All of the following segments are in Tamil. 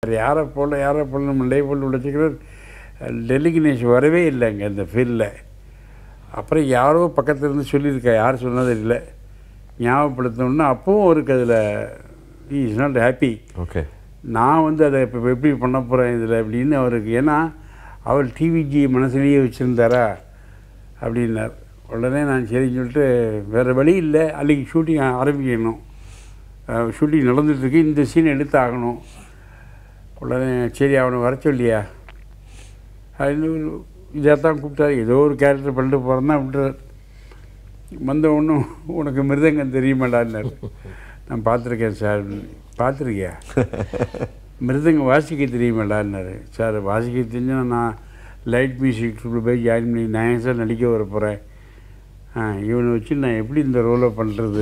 அவர் யாரை போல யாரை போல மண்டே போட்டு உழைச்சிக்கிறார் டெல்லி கணேஷ் வரவே இல்லைங்க இந்த ஃபீல்டில் அப்புறம் யாரோ பக்கத்துல இருந்து சொல்லியிருக்கா யார் சொன்னது இல்லை ஞாபகப்படுத்தணும்னா அப்பவும் அவருக்கு அதில் இஸ் நாட் ஹாப்பி ஓகே நான் வந்து அதை இப்போ எப்படி பண்ண போகிறேன் இதில் அப்படின்னு அவருக்கு ஏன்னா அவர் டிவிஜி மனசுலேயே வச்சுருந்தாரா அப்படின்னார் உடனே நான் சரின்னு சொல்லிட்டு வேறு வழி இல்லை அன்றைக்கி ஷூட்டிங் ஆரம்பிக்கணும் ஷூட்டிங் நடந்துட்டுருக்கு இந்த சீன் எடுத்து ஆகணும் உடனே சரி அவனை வர சொல்லியா அப்படின்னு இதாக தான் கூப்பிட்டாரு ஏதோ ஒரு கேரக்டர் பண்ணிட்டு போகிறேன்னா விட்டுறார் வந்த ஒன்றும் உனக்கு மிருதங்கம் தெரியுமாடான்னாரு நான் பார்த்துருக்கேன் சார் பார்த்துருக்கியா மிருதங்கம் வாசிக்க தெரியுமாடான்னாரு சார் வாசிக்க தெரிஞ்சா நான் லைட் மியூசிக் போய் ஜாயின் பண்ணி நான் ஏன் சார் நடிக்க வர போகிறேன் ஆ இவனை வச்சு நான் எப்படி இந்த ரோலை பண்ணுறது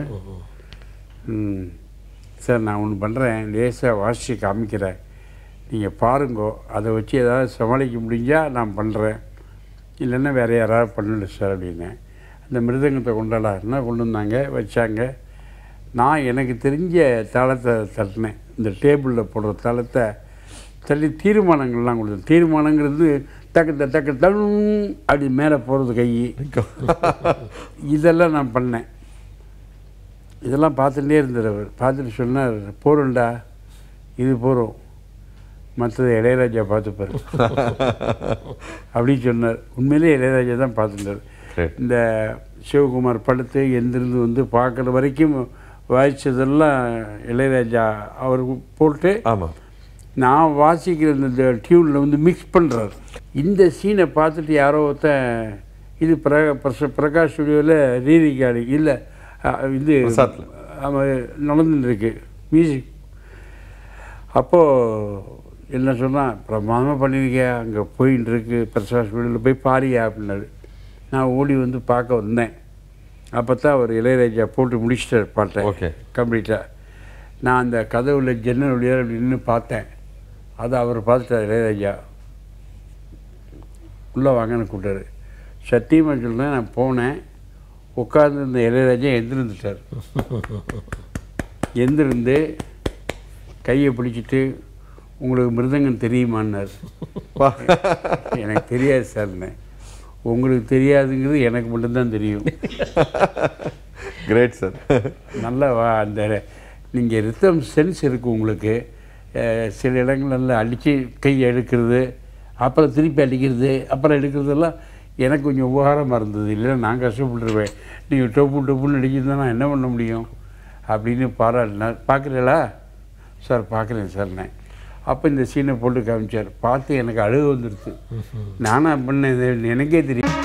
ம் சார் நான் ஒன்று பண்ணுறேன் லேசாக வாசித்து காமிக்கிறேன் நீங்கள் பாருங்கோ அதை வச்சு ஏதாவது சமாளிக்க முடிஞ்சால் நான் பண்ணுறேன் இல்லைன்னா வேறு யாராவது பண்ணல சார் அப்படின்னேன் அந்த மிருதங்கத்தை கொண்டாடா என்ன கொண்டு வந்தாங்க வச்சாங்க நான் எனக்கு தெரிஞ்ச தாளத்தை தட்டினேன் இந்த டேபிளில் போடுற தாளத்தை தள்ளி தீர்மானங்கள்லாம் கொடுத்தேன் தீர்மானங்கிறது டக்கு டக்கு தம் அப்படி மேலே போகிறது கை இதெல்லாம் நான் பண்ணேன் இதெல்லாம் பார்த்துட்டே இருந்தார் அவர் பார்த்துட்டு சொன்னார் போகிறோம்டா இது போகிறோம் மற்றது இளையராஜா பார்த்துப்பாரு அப்படின்னு சொன்னார் உண்மையிலே இளையராஜா தான் பார்த்துட்டார் Great. இந்த சிவகுமார் படுத்து எந்திருந்து வந்து பார்க்குற வரைக்கும் வாசித்ததெல்லாம் இளையராஜா அவர் போட்டு ஆமாம் நான் வாசிக்கிற இந்த டியூனில் வந்து மிக்ஸ் பண்ணுறாரு இந்த சீனை பார்த்துட்டு யாரோ ஒருத்தன் இது பிர பிரச பிரகாஷ் ஸ்டுடியோவில் ரீரிகார்டிங் இல்லை இது பிரசாத்ல. ஆமாம் நடந்துட்டுருக்கு மியூசிக் அப்போது என்ன சொன்னால் பிரமாதமாக பண்ணியிருக்கியா அங்கே போயின்னு இருக்கு பிரசாத் ஸ்டுடியோவில் போய் பாரியா அப்படின்னாரு நான் ஓடி வந்து பார்க்க வந்தேன் அப்போ தான் அவர் இளையராஜா போட்டு முடிச்சிட்டார் பாட்டை Okay. கம்ப்ளீட்டாக நான் அந்த கதவுல ஜன்னல் வழியாக அப்படி நின்று பார்த்தேன் அதை அவர் பார்த்துட்டார் இளையராஜா உள்ளே வாங்கன்னு கூப்பிட்டாரு சத்தியமாக சொல்கிறேன் நான் போனேன் உட்கார்ந்திருந்த இளையராஜா எந்திருந்துட்டார் எந்திருந்து கையை பிடிச்சிட்டு உங்களுக்கு மிருதங்கம் தெரியுமான்னார் வா எனக்கு தெரியாது சார்னே உங்களுக்கு தெரியாதுங்கிறது எனக்கு மட்டும்தான் தெரியும் கிரேட் சார் நல்லா வா அந்த நீங்கள் ரித்தம் சென்ஸ் இருக்குது உங்களுக்கு அஹ், சில இடங்கள்ல அடித்து கை எடுக்கிறது அப்புறம் திருப்பி அடிக்கிறது அப்புறம் எடுக்கிறதெல்லாம் எனக்கு கொஞ்சம் உபகாரமாக இருந்தது இல்லைன்னா நான் கஷ்டப்பட்டுருவேன் நீங்கள் டொப்பு டொப்புன்னு அடிக்கிறதா நான் என்ன பண்ண முடியும் அப்படின்னு பாராட்டினார் பார்க்குறீங்களா சார் பார்க்குறேன் சார்னே அப்போ இந்த சீனை போட்டு காமிச்சார் பார்த்து எனக்கு அழுக வந்துடுது நானா பண்ணேன் இது எனக்கே தெரியும்